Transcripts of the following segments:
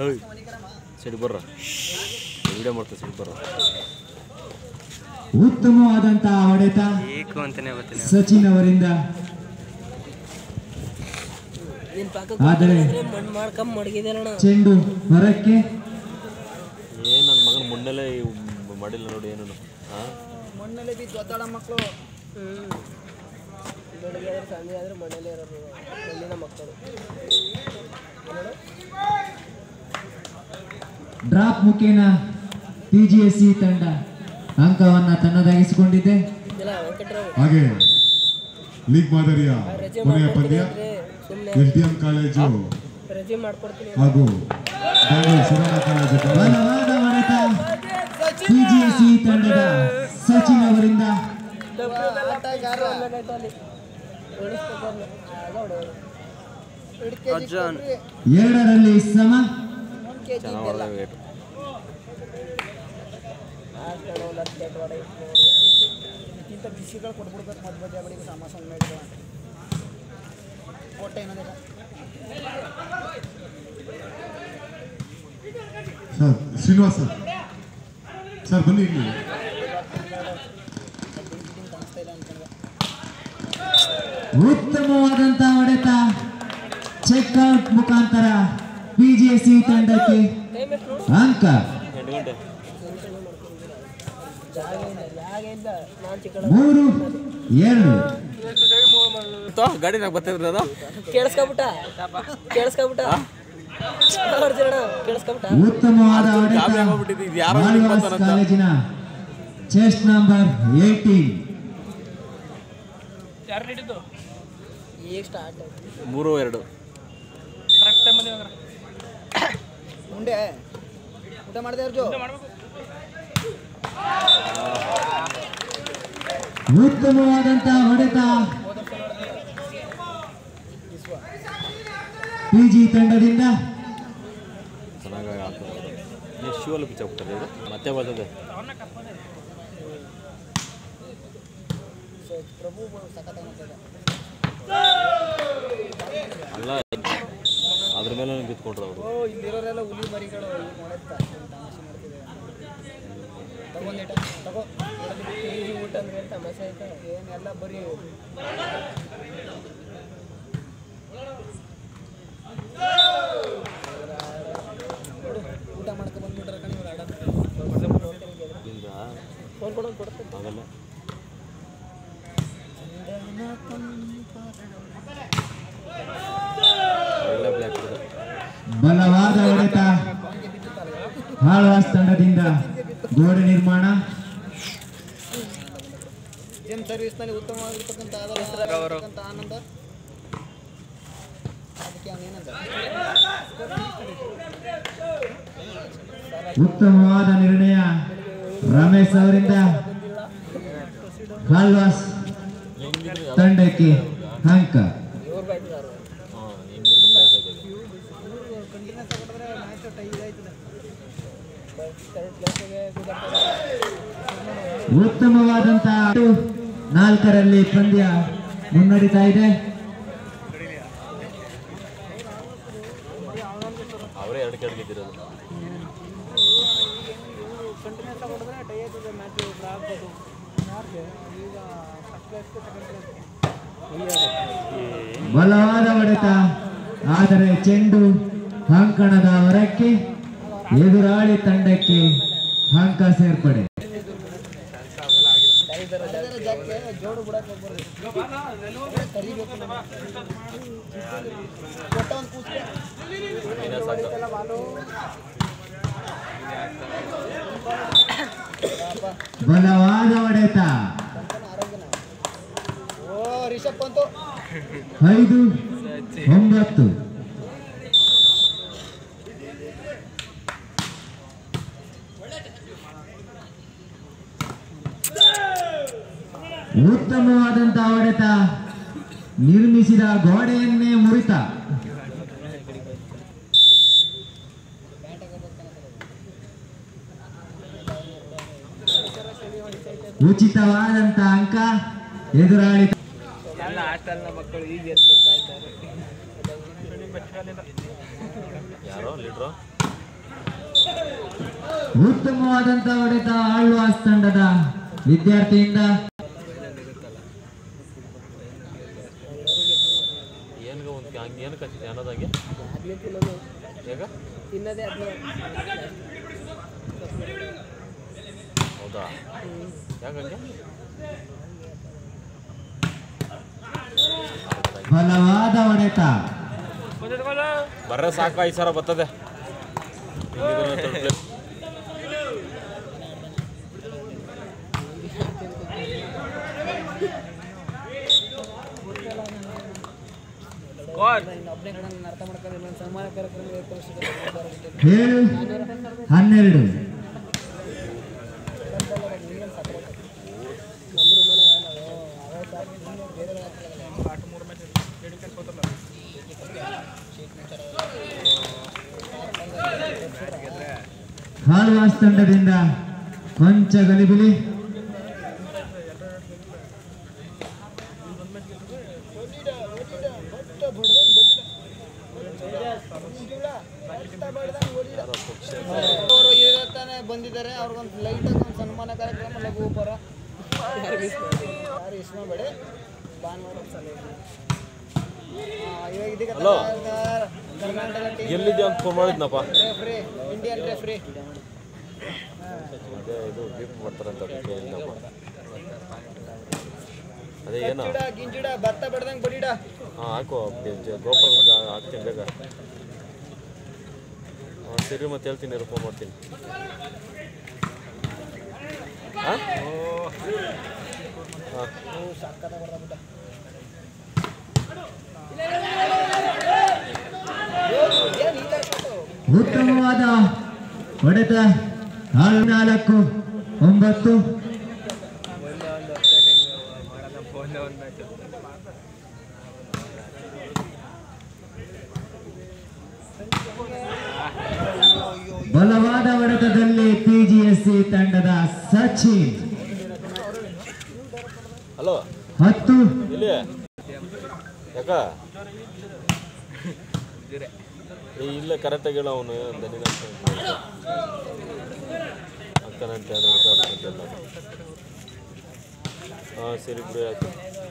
ಹೇಯ್ side ಬರ್ರ video ಮಾಡ್ತಾ side ಬರ್ರ ಉತ್ತಮವಾದಂತಹ ಹೊಡೆತ ಏಕು ಅಂತಾನೆ ಬರ್ತೀನಿ ಸಚಿನ್ ಅವರಿಂದ ನಿನ್ ಪಕ್ಕ ಆದರೆ ಮಣ್ಣು ಮಾಡ್ಕೊಂಡ್ ಮಡಗಿದೇನಣ್ಣ ಚೆಂಡು ಹೊರಕ್ಕೆ ಏ ನನ್ನ ಮಗನ ಮುನ್ನೆಲೆ ಮಾಡಿಲ್ಲ ನೋಡಿ ಏನು ಹಾಂ ಮಣ್ಣಲ್ಲಿ ಬಿದ್ದು ಒತ್ತಾಡ ಮಕ್ಕಳು ಹ್ಮ್ ಬೆಳಿಗ್ಗೆ ಆದ್ರೆ ಸಂಜೆ ಆದ್ರೆ ಮನೇಲಿ ಇರೋದು ಮಣ್ಣಿನ ಮಕ್ಕಳು ಡ್ರಾಪ್ ಮುಖೇನ ಪಿಜಿಎಸ್ಸಿ ತಂಡ ಅಂಕವನ್ನ ತನ್ನದಾಗಿಸಿಕೊಂಡಿದೆ ಇಲ್ಲ ವೆಂಕಟರಾವ್ ಹಾಗೆ ಲೀಗ್ ಮಾದರಿಯ ರಜೆ ಕೊನೆಯ ಪಂದ್ಯ ಮಾಡ್ಕೊಡ್ತೀನಿ ಸುಮ್ಮನೆ ಎಸ್ ಡಿ ಎಂ ಕಾಲೇಜು ರಜೆ ಮಾಡ್ಕೊಡ್ತೀನಿ ಹಾಗೂ ಬೆಂಗಳೂರು ಸುವರ್ಣ ಕಾಲೇಜು ತಂಡ ಬಲವಾದ ಹೊಡೆತ ಪಿಜಿಎಸ್ಸಿ ತಂಡದ ಸಚಿನ್ ಅವರಿಂದ ಅಜ್ಜನ್ ಎರಡರಲ್ಲಿ ಸಮ ಚೆನ್ನಾಗಿ ಹೊಡೆದ ವೇಟ್ ಇಂಥ ಬಿಸಿಗಳು ಕೊಟ್ಬಿಡ್ಬೇಕು ಮಧ್ಯ ಮಧ್ಯ ಬಳಿಗೆ ಸಮಾಸ ಮಾಡಿದ ಕೊಟ್ಟೆ ಏನಂದ್ರೆ ಸರ್ ಶ್ರೀನಿವಾಸ್ ಸರ್ ಸರ್ ಬನ್ನಿ ಇಲ್ಲಿ ಕಾಣಿಸ್ತಾ ಇಲ್ಲ ಅನ್ಕೊಂಡ್ರೆ ಉತ್ತಮವಾದಂತಹ ಹೊಡೆತ ಚೆಕ್ಔಟ್ ಮುಖಾಂತರ ಪಿಜಿಎಸ್ಸಿ ತಂಡಕ್ಕೆ ಅಂಕ ಎಂಟು ಗಂಟೆ ಜಾಗ ಇಲ್ಲ ಜಾಗ ಇಲ್ಲ ನಾನು ಚಿಕ್ಕ ಮೂರು ಎರಡು ಗಾಡಿನಾಗ ಬರ್ತಿದ್ರಿ ಅದು ಕೇಳಿಸ್ಕೊಬಿಟ್ಟ ಕೇಳಿಸ್ಕೊಬಿಟ್ಟ ಅರ್ಜುನ ಕೇಳಿಸ್ಕೊಬಿಟ್ಟ ಉತ್ತಮವಾದ ಹೊಡೆತ ಗಾಬರಿ ಆಗೋಗ್ಬಿಟ್ಟಿದೆ. ಇದು ಯಾರೋ ಮಾಲ್ವಾಸ್ ಇಪ್ಪತ್ತರಂತ. ಕಾಲೇಜಿನ ಚೆಸ್ಟ್ ನಂಬರ್ ಏಯ್ಟೀನ್ ಈಗ ಸ್ಟಾರ್ಟ್ ಆಯ್ತು ಮೂರು ಎರಡು ಉಂಡೆ ಊಟ ಮಾಡಿದೆ ಅರ್ಜು ಉತ್ತಮವಾದಂತಹ ಹೊಡೆತ ಪಿಜಿ ತಂಡದಿಂದ ಚೆನ್ನಾಗಿ ಆಗ್ತದೆ ನೀವು ಶೂ ಅಲ್ಲಿ ಬಿಚ್ಚಾಕ್ಬಿಟ್ಟಾರೆ ಇದು ಮತ್ತೆ ಬರ್ತದೆ ಪ್ರಭು ಸಖತ್ ಮಾಡ್ತಾರೆ ಅಲ್ಲ ಅದ್ರ ಮೇಲೆ ಬಿತ್ಕೊಂಡ್ರು ಅವರು ಓ ಇಲ್ಲಿರೋರೆಲ್ಲ ಹುಲಿ ಮರಿಗಳು ಮಾಡುತ್ತಾ ತಮಾಷೆ ಮಾಡ್ತಿದೆ ತಗೊಂಡೇಟ ತಗೋ ಈಜಿ ಊಟ ಅಂದ್ರೆ ಏನ್ ತಮಾಷೆ ಆಯ್ತಾ ಏನೆಲ್ಲ ಬರೀ ನೋಡು, ಊಟ ಮಾಡ್ಕೊಂಡು ಬಂದ್ಬಿಟ್ರೆ ಕಣಿ ಇವ್ರು ಆಡೋದು ಇಲ್ಲಿಂದ ಫೋನ್ ಕೊಡೋದು ಕೊಡ್ತಾರೆ ಆಗಲ್ಲ ಒಳ್ಳೆ ಬ್ಲ್ಯಾಕ್ ಇದೆ ಬಲವಾದ ಹೊಡೆತ ಆಳ್ವಾಸ್ ತಂಡದಿಂದ ಗೋಡೆ ನಿರ್ಮಾಣ ಜಿಮ್ ಸರ್ವಿಸ್ನಲ್ಲಿ ಉತ್ತಮವಾಗಿರ್ತಕ್ಕಂಥ ಆಧಾರ ಆನಂದ ಅದಕ್ಕೆ ಅವನೇನಂದ ಉತ್ತಮವಾದ ನಿರ್ಣಯ ರಮೇಶ್ ಅವರಿಂದ ಆಳ್ವಾಸ್ ತಂಡಕ್ಕೆ ಅಂಕ ಇವ್ರು ಬೈತಿದ್ದಾರೆ ಹಾಂ ಇನ್ನೊಂದು ಪ್ಲೇಸ್ ಆಗಿದೆ ಕಂಟಿನ್ಯೂಸ್ ಆಗಿಬಿಟ್ರೆ ಮ್ಯಾಚ್ ಟೈ ಇದಾಯ್ತದೆ ಥರ್ಡ್ ಪ್ಲೇಸಿಗೆ ಕುದರ್ತಾರೆ ಉತ್ತಮವಾದಂತಹ ನಾಲ್ಕರಲ್ಲಿ ಪಂದ್ಯ ಮುನ್ನಡೀತಾ ಇದೆ ಅವರೇ ಎರಡು ಕೆಳಗೆ ಗೆದ್ದಿರೋದು ಕಂಟಿನ್ಯೂಸ್ ಆಗಿ ಹೊಡೆದ್ರೆ ಟೈ ಆಯ್ತದೆ ಮ್ಯಾಚ್ ಡ್ರಾ ಆಗ್ಬೋದು ಯಾರಿಗೆ ಈಗ ಫಸ್ಟ್ ಪ್ಲೇಸ್ಗೆ ಸೆಕೆಂಡ್ ಪ್ಲೇಸ್ ಬಲವಾದ ಹೊಡೆತ ಆದರೆ ಚೆಂಡು ಅಂಕಣದ ಹೊರಕ್ಕೆ ಎದುರಾಳಿ ತಂಡಕ್ಕೆ ಅಂಕ ಸೇರ್ಪಡೆ ಜೋಡು ಬಿಡಕ್ಕೆ ಹೋಗ್ಬಾರ್ದು ಕರಿಬೇಕು ಕೊಟ್ಟ ಒಂದು ಕೂಸ್ಕೆ ಹೊಡಿತಲ್ಲ ಬಾಲು ಬಲವಾದ ಹೊಡೆತ ಕಂಕಣ ಆರೋಗ್ಯನ ಓ ರಿಷಬ್ ಬಂತು ಐದು ಒಂಬತ್ತು ಉತ್ತಮವಾದಂತಹ ಹೊಡೆತ ನಿರ್ಮಿಸಿದ ಗೋಡೆಯನ್ನೇ ಮುರಿತ ಉಚಿತವಾದಂತ ಅಂಕ ಎದುರಾಳಿ ಎಲ್ಲ ಹಾಸ್ಟೆಲ್ನ ಮಕ್ಕಳು ಈಗ ಎದ್ದು ಬರ್ತಾ ಇದ್ದಾರೆ ಯಾರೋ ಲೀಡ್ರು ಉತ್ತಮವಾದಂತ ಹೊಡೆತ ಆಳ್ವಾಸ್ ತಂಡದ ವಿದ್ಯಾರ್ಥಿಯಿಂದ ಏನ್ಗ ಒಂದು ಹಂಗೆ ಏನಕ್ಕೆ ಹಚ್ಚಿದೆ ಅನ್ನೋದಂಗೆ ಆಗ್ಲಿ ತಿನ್ನೋದು ಈಗ ತಿನ್ನೋದೇ ಅದನ್ನ ಹೌದಾ ಯಾಕಂಗೆ ಬಲವಾದ ಹೊಡೆತ ಬರ್ರೆ ಸಾಕು ಐದು ಸಾವಿರ ಬರ್ತದೆ ಹಿಂಗಿದ್ರೆ ತಲುಪ್ಲಿ. ಇನ್ನೊಬ್ಬನೇ ಕಡೆ ನಾನು ಅರ್ಥ ಮಾಡ್ಕೊಂಡು ಇನ್ನೊಂದು ಸನ್ಮಾನ ಕಾರ್ಯಕ್ರಮ ಏರ್ಪಡಿಸಿದ್ರೆ ಏಳು ಹನ್ನೆರಡು ಹಾಲ್ವಾಸ್ ತಂಡದಿಂದ ಕೊಂಚ ಗಲಿಬಿಲಿ ಅವರು ಇರತ್ತಾನೆ ಬಂದಿದ್ದಾರೆ ಅವ್ರಿಗೊಂದು ಲೈಟ್ ಒಂದು ಸನ್ಮಾನ ಕಾರ್ಯಕ್ರಮ ಲಘು ಉಪಹಾರ ಯಾರು ಇಸ್ಕೊಬೇಡಿ ಭಾನುವಾರ ಸಲ ಇವಾಗ ಇದಕ್ಕೆ Hello. ಕರ್ನಾಟಕ ಟೀಮ್ ಎಲ್ಲಿದ್ಯಾ ಅಂತ ಫೋನ್ ಮಾಡಿದ್ನಪ್ಪ ರೆಫ್ರಿ ಇಂಡಿಯನ್ ರೆಫ್ರಿ ಅದೇ ಇದು ಗಿಫ್ಟ್ ಮಾಡ್ತಾರಂತ ಅದಕ್ಕೆ ಇಲ್ಲಪ್ಪ ಅದೇ ಏನೋ ಗಿಡ ಗಿಂಜಿಡ ಭತ್ತ ಬಡ್ದಂಗೆ ಬಡಿಡ ಹಾಂ ಹಾಕು ಜ- ಗೋಪಾಲ್ಗೆ ಹಾಕ್ತೀನಿ ಬೇಗ ಹಾಂ ಸರಿ ಮತ್ತೆ ಹೇಳ್ತೀನಿ ಇರು ಫೋನ್ ಮಾಡ್ತೀನಿ ಹಾಂ ಹಾಂ ಏನು ಈ ಥರ ಕೊಟ್ಟು ಉತ್ತಮವಾದ ಹೊಡೆತ ಆರು ನಾಲ್ಕು ಒಂಬತ್ತು ಬಲವಾದ ಹೊಡೆತದಲ್ಲಿ ಪಿಜಿಎಸ್ಸಿ ತಂಡದ ಸಚಿನ್ ಹಲೋ ಹತ್ತು ಇಲ್ಲಿ ಯಾಕ ಏ ಇಲ್ಲ ಕರೆಕ್ಟಾಗಿ ಹೇಳ ಅವನು ದನಿನ ಅಕ್ಕನಂತೆ ಹಾಂ ಸರಿ ಬಿಡು ಆಯ್ತು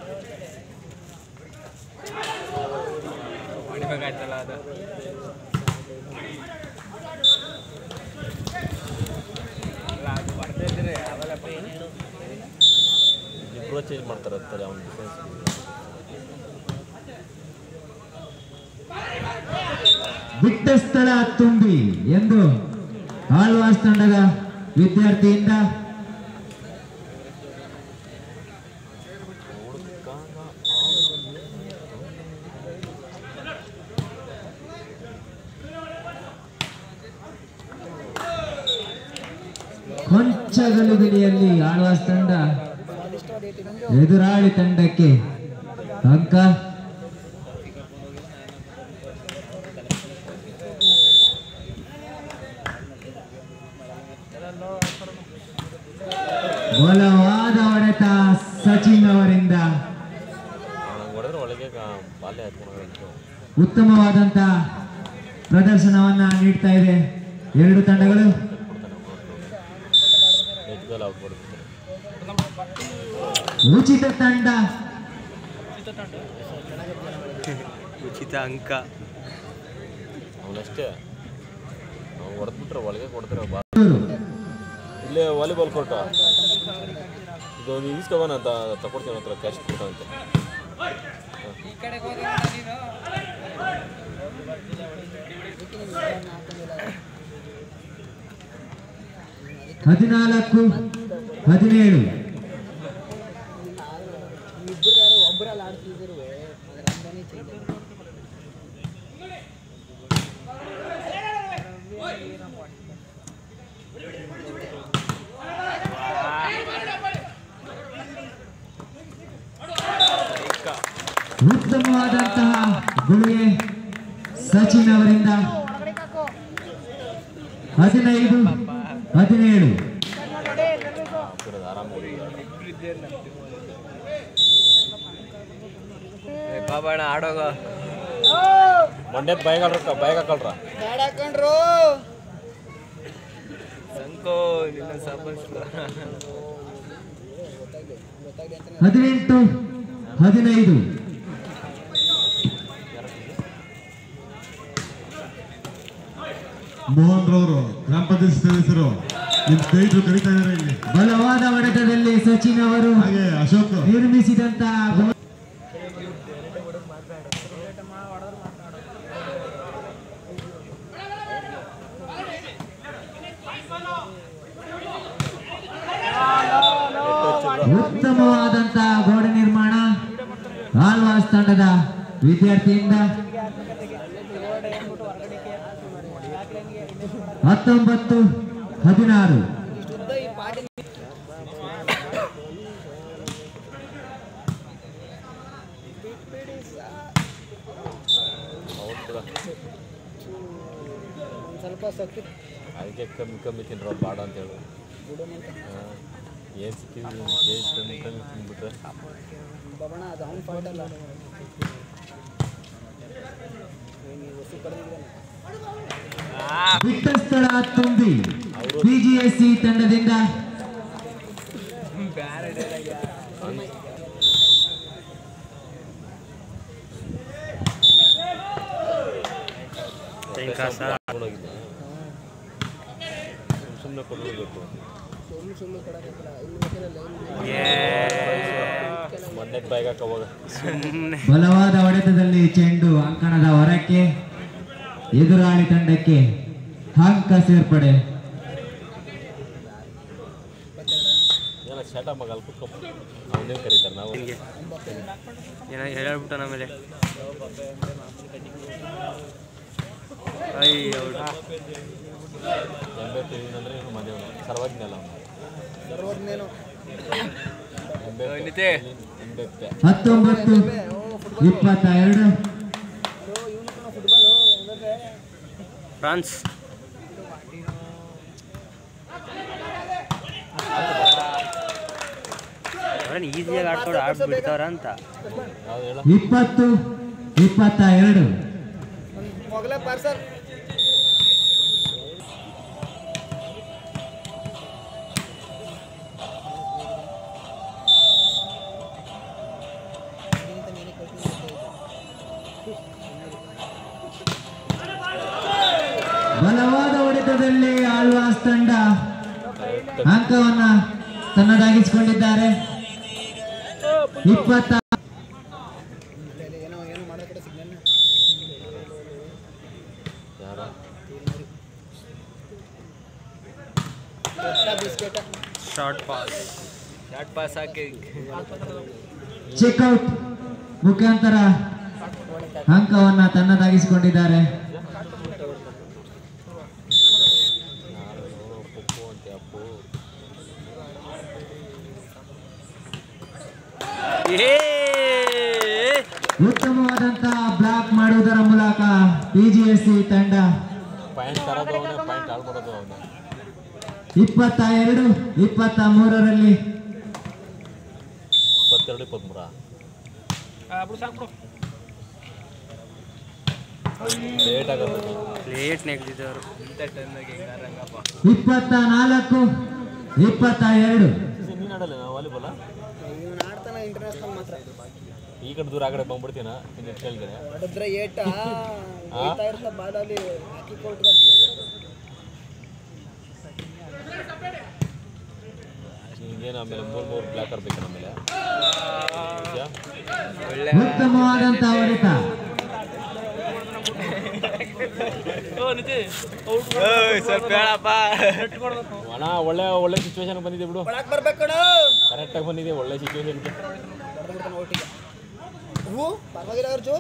ಇಬ್ಬರು ಚೇಂಜ್ ಮಾಡ್ತಾರೆ ಅಂತಾರೆ ಅವ್ನ ಡಿಫೆನ್ಸ್ ಬಿಟ್ಟ ಸ್ಥಳ ತುಂಬಿ ಎಂದು ಆಳ್ವಾಸ್ ತಂಡದ ವಿದ್ಯಾರ್ಥಿಯಿಂದ ಕೊಂಚ ಗಲಿಬಿಲಿಯಲ್ಲಿ ಆಳ್ವಾಸ್ ತಂಡ ಎದುರಾಳಿ ತಂಡಕ್ಕೆ ಅಂಕ ಬಲವಾದ ಹೊಡೆತ ಸಚಿನ್ ಅವರಿಂದ ನಂಗೆ ಹೊಡೆದ್ರೆ ಒಳಗೆ ಕಾ- ಬಾಲ್ಯ ಹಾಕ್ಕೊಂಡು ಉತ್ತಮವಾದಂತ ಪ್ರದರ್ಶನವನ್ನ ನೀಡ್ತಾ ಇದೆ ಎರಡು ತಂಡಗಳು ಎದ್ಗಲ್ ಔಟ್ ಹೊಡೆದ್ಬಿಡ್ತಾರೆ ಉಚಿತ ತಂಡ ಉಚಿತ ಅಂಕ ಅವನಷ್ಟೇ ಅವ್ನು ಹೊಡೆದ್ಬಿಟ್ರೆ ಒಳಗೆ ಕೊಡ್ತಾರೆ ಬಾ ಬೆಂಗಳೂರು. ಇಲ್ಲೇ ವಾಲಿಬಾಲ್ ಕೋರ್ಟ ಇದು ನೀವು ಇಸ್ಕೊಬಾನ ಅಂತ ತಗೊಡ್ತೀನಿ ಹತ್ರ ಕ್ಯಾಶ್ ಕೊಡ್ತಾನಂತೆ ಈ ಕಡೆ ಹೋದ್ರೆ ನೀನು ಹದಿನಾಲ್ಕು ಹದಿನೇಳು ಇಬ್ಬರು ಯಾರು ಒಬ್ಬರಲ್ಲಿ ಆಡ್ತಿದ್ರು ಅದ್ರ ಅಂದನೇ ಚೇಂಜ್ ಉತ್ತಮವಾದಂತಹ ಗುಳಿಗೆ ಸಚಿನ್ ಅವರಿಂದ ಹದಿನೈದು ಹದಿನೇಳು ಹಾಕಿರೋದು ಆರಾಮಾಗಿ ಬಾಬಣ್ಣ ಆಡೋಗ ಮಂಡ್ಯದ ಬೈಕ್ ಹಾಕ್ರ ಬೈಕ್ ಹಾಕಲ್ರ ಬ್ಯಾಡ ಹಾಕೊಂಡ್ರು ಸಾಕು ನಿನ್ನ ಸಾಬಸ್ಲು ಗೊತ್ತಾಗ್ಲಿ ಅಂತಾನೆ ಹದಿನೆಂಟು ಹದಿನೈದು ಮೋಹನ್ ರವರು ಗ್ರಾಮ ಪಂಚಾಯತ್ ಸದಸ್ಯರು ನಿಮ್ ಸ್ನೇಹಿತರು ಕರೀತಾ ಇದಾರೆ ಇಲ್ಲಿ ಬಲವಾದ ಹೊಡೆತದಲ್ಲಿ ಸಚಿನ್ ಅವರು ಹಾಗೆ ಅಶೋಕ್ ನಿರ್ಮಿಸಿದಂತಹ ಗೋ- ಉತ್ತಮವಾದಂತಹ ಗೋಡೆ ನಿರ್ಮಾಣ ಆಳ್ವಾಸ್ ತಂಡದ ವಿದ್ಯಾರ್ಥಿಯಿಂದ ಹತ್ತೊಂಬತ್ತು ಹದಿನಾರು ಇಷ್ಟುದ್ದ ಈ ಪಾಟಿ ಬಿಟ್ಬಿಡಿ ಸಾ- ಹೌದು ಕೂಡ ಒಂದ್ ಸ್ವಲ್ಪ ಶಕ್ತಿ ಅದಕ್ಕೆ ಕಮ್ಮಿ ಕಮ್ಮಿ ತಿನ್ರೋ ಬಾಡ ಅಂತ ಹೇಳು ಏನು ಸಿಕ್ಕಿದ್ವಿ ಕೇಸ್ ಕಮ್ಮಿ ಕಮ್ಮಿ ತಿಂದ್ಬಿಟ್ರೆ ಬಬಣ ಅದು ಅವ್ನ ಫಾಲ್ಟ್ ಅಲ್ಲ ಏನು ಹೊಸ ಕಡಿಮೆ ಬಿಟ್ಟ ಸ್ಥಳ ತುಂಬಿ ಬಿಜಿಎಸ್ಸಿ ತಂಡದಿಂದ ತಗೊಂಡೋಗಿದ್ದೆ ಸುಮ್ಮನೆ ಕೊಡಬೇಕು ಸುಮ್ಮನೆ ಸುಮ್ಮನೆ ಕೊಡೋಕ್ಕಾಗಲ್ಲ ಇನ್ನು ಬೇಕಿದ್ರೆ ಲೈನ್ ಮೊನ್ನೆ ಬಾಯ್ಗಾಕ ಅವಾಗ ಸುಮ್ಮನೆ ಬಲವಾದ ಹೊಡೆತದಲ್ಲಿ ಚೆಂಡು ಅಂಕಣದ ಹೊರಕ್ಕೆ ಎದುರಾಳಿ ತಂಡಕ್ಕೆ ಅಂಕ ಸೇರ್ಪಡೆ ಏನೋ ಶಾಟ ಮಗ ಅಲ್ಲಿ ಕುತ್ಕೊಂಡ್ ಅವನೇ ಕರೀತಾರೆ ನಾವು ಹಿಂಗೆ ಏನೋ ಹೇಳ್ಬಿಟ್ಟ ಆಮೇಲೆ ಅಯ್ಯ ಎಂಬೆ ಅಂದ್ರೆ ಇವನು ಮದುವೆ ಸರ್ವಜ್ಞ ಅಲ್ಲ ಅವನು ಸರ್ವಜ್ಞೇನು ಎಂಬೆ ನಿತೆ ಎಂಬೆಪ್ಪೆ ಹತ್ತೊಂಬತ್ತು ಇಪ್ಪತ್ತ ಎರಡು ಇವನು ಕೂಡ ಫುಟ್ಬಾಲು ಅಂದ್ರೆ ಫ್ರಾನ್ಸ್ ಅವ್ರೇನು ಈಸಿಯಾಗಿ ಆಡ್ಕೊಂಡು ಆಡ್ಬಿಡ್ತಾರ ಅಂತ ಯಾವ್ದು ಹೇಳ ಇಪ್ಪತ್ತು ಇಪ್ಪತ್ತ ಎರಡು ಒಂದು ಮೊಗಲೇ ಪಾರ್ಸಲ್ ಬಲವಾದ ಹೊಡೆತದಲ್ಲಿ ಆಳ್ವಾಸ್ ತಂಡ ಅಂಕವನ್ನ ತನ್ನದಾಗಿಸಿಕೊಂಡಿದ್ದಾರೆ ಇಪ್ಪತ್ತ ಏನೋ ಏನೋ ಮಾಡೋ ಕಡೆ ಸಿಗ್ನಲ್ ಯಾರ biscuit short pass short pass ಹಾಕಿ ಚೆಕ್ಔಟ್ ಮುಖಾಂತರ ಅಂಕವನ್ನ ತನ್ನದಾಗಿಸಿಕೊಂಡಿದ್ದಾರೆ ಯಾರು ಪಪ್ಪು ಅಂತ ಅಪ್ಪು ಉತ್ತಮವಾದಂತಹ ಬ್ಲಾಕ್ ಮಾಡುವುದರ ಮೂಲಕ ಪಿಜಿಎಸ್ಸಿ ತಂಡ ಪಾಯಿಂಟ್ ತರೋದು ಅವನೇ ಪಾಯಿಂಟ್ ಹಾಳು ಮಾಡೋದು ಅವನೇ ಇಪ್ಪತ್ತ ಎರಡು ಇಪ್ಪತ್ತ ಮೂರರಲ್ಲಿ ಇಪ್ಪತ್ತೆರಡು ಇಪ್ಪತ್ತ್ಮೂರ ಲೇಟ್ ಆಗುತ್ತೆ ಲೇಟ್ ನೆಗ್ದಿದ್ದವರು ಇಂಥ ಟೈಮ್ನಾಗ ಹೆಂಗಾರಂಗಪ್ಪ ಇಪ್ಪತ್ತ ನಾಲ್ಕು ಇಪ್ಪತ್ತ ಎರಡು ನೀನು ಆಡಲ್ಲ ನಾವು ವಾಲಿಬಾಲ ಇವನು ಆಡ್ತಾನ ಇಂಟರ್ನ್ಯಾಷನಲ್ ಮಾತ್ರ ಈ ಕಡೆ ದೂರ ಆ ಕಡೆ ಬಂದ್ಬಿಡ್ತೀನ ನಿನ್ನ ಕೇಳಿದ್ರೆ ಹೊಡೆದ್ರೆ ಏಟ ಹೋಗ್ತಾ ಇರ್ತ ಬಾಲಲ್ಲಿ ಹಾಕಿ ಕೊಟ್ರೆ ಈಗೇನು ಆಮೇಲೆ ಮೂರು ಮೂರು ಬ್ಲ್ಯಾಕರ್ ಬೇಕು ಆಮೇಲೆ ನಿಜ? ಒಳ್ಳೆ ಉತ್ತಮವಾದಂತಹ ಹೊಡೆತ ಸ್ವಲ್ಪ ಹೇಳಪ್ಪ ಅಣ್ಣ ಒಳ್ಳೆ ಒಳ್ಳೆ ಸಿಚುವೇಶನ್ ಬಂದಿದೆ ಬಿಡು ಒಳಗೆ ಬರ್ಬೇಕು ಕಣ ಕರೆಕ್ಟಾಗಿ ಬಂದಿದೆ ಒಳ್ಳೆ ಸಿಚುವೇಶನ್ಗೆ ಹೊಡೆದು ಬಿಡ್ತಾನೆ ಒಟ್ಟಿಗೆ ಹೂ ಪರವಾಗಿಲ್ಲ ಅರ್ಜು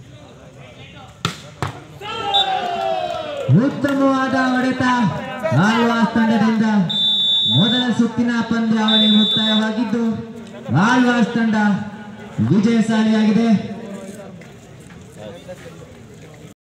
ಉತ್ತಮವಾದ ಹೊಡೆತ ಆಳ್ವಾಸ್ ತಂಡದಿಂದ ಮೊದಲ ಸುತ್ತಿನ ಪಂದ್ಯಾವಳಿ ಮುಕ್ತಾಯವಾಗಿದ್ದು ಆಳ್ವಾಸ್ ತಂಡ ವಿಜಯಶಾಲಿಯಾಗಿದೆ